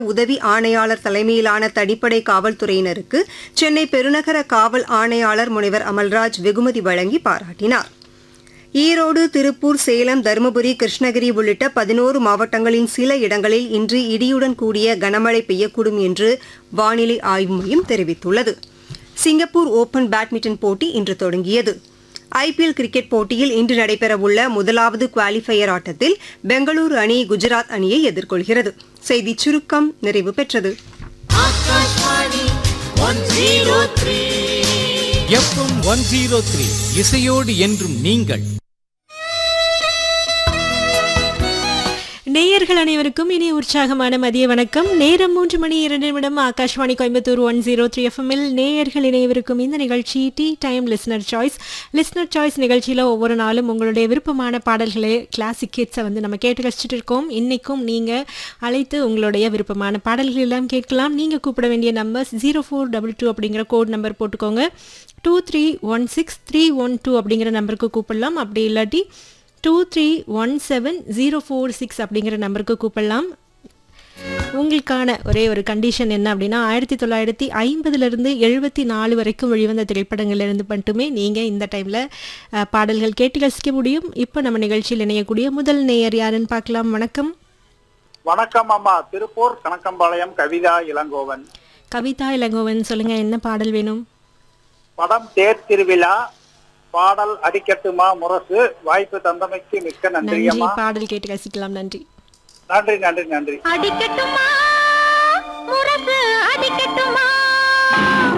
உதவி ஆணையாளர் தலைமையிலான தனிப்படை காவல்துறையினருக்கு சென்னை பெருநகர காவல் ஆணையாளர் முனைவர் அமல்ராஜ் வெகுமதி வழங்கி பாராட்டினார் ஈரோடு திருப்பூர் சேலம் தருமபுரி கிருஷ்ணகிரி உள்ளிட்ட பதினோரு மாவட்டங்களின் சில இடங்களில் இன்று இடியுடன் கூடிய கனமழை பெய்யக்கூடும் என்று வானிலை ஆய்வு மையம் தெரிவித்துள்ளது சிங்கப்பூர் ஓபன் பேட்மிண்டன் போட்டி இன்று தொடங்கியது ஐபிஎல் கிரிக்கெட் போட்டியில் இன்று நடைபெறவுள்ள முதலாவது குவாலிஃபயர் ஆட்டத்தில் பெங்களூரு அணி குஜராத் அணியை எதிர்கொள்கிறது செய்திச் சுருக்கம் நிறைவு பெற்றது Akashvani one zero three FM one zero three இசையோடு என்றும் நீங்கள் நேயர்கள் அனைவருக்கும் இனி உற்சாகமான மதிய வணக்கம் நேரம் மூன்று மணி இரண்டு நிமிடம் Akashvani Coimbatore one zero three எஃப்எம்மில் நேயர்கள் இணையவிருக்கும் இந்த நிகழ்ச்சி tea time listener choice listener choice நிகழ்ச்சியில் ஒவ்வொரு நாளும் உங்களுடைய விருப்பமான பாடல்களை கிளாசிக் ஹிட்ஸை வந்து நம்ம கேட்டு ரசிச்சுட்டு இருக்கோம் இன்றைக்கும் நீங்கள் அழைத்து உங்களுடைய விருப்பமான பாடல்கள் எல்லாம் கேட்கலாம் நீங்கள் கூப்பிட வேண்டிய numbers zero four double two அப்படிங்கிற கோட் நம்பர் போட்டுக்கோங்க two three one six three one two அப்படிங்கிற நம்பருக்கு கூப்பிடலாம் அப்படி இல்லாட்டி two three one seven zero four six அப்படிங்கிற நம்பருக்கு கூப்பிடலாம் உங்களுக்கான ஒரே ஒரு கண்டிஷன் என்ன அப்படின்னா ஆயிரத்தி தொள்ளாயிரத்தி ஐம்பதுலேருந்து எழுபத்தி நாலு வரைக்கும் வெளிவந்த திரைப்படங்கள்லேருந்து மட்டுமே நீங்கள் இந்த டைமில் பாடல்கள் கேட்டு ரசிக்க முடியும் இப்போ நம்ம நிகழ்ச்சியில் இணையக்கூடிய முதல் நேயர் யாருன்னு பார்க்கலாம் வணக்கம் வணக்கம் அம்மா திருப்பூர் கணக்கம்பாளையம் கவிதா இளங்கோவன் கவிதா இளங்கோவன் சொல்லுங்கள் என்ன பாடல் வேணும் படம் தேர் திருவிழா பாடல் அடிக்கட்டுமா முரசு வாய்ப்பு தந்தமைக்கு மிக்க நன்றி நன்றி அம்மா பாடல் கேட்டு ரசிக்கலாம் நன்றி நன்றி நன்றி நன்றி அடிக்கட்டுமா முரசு அடிக்கட்டுமா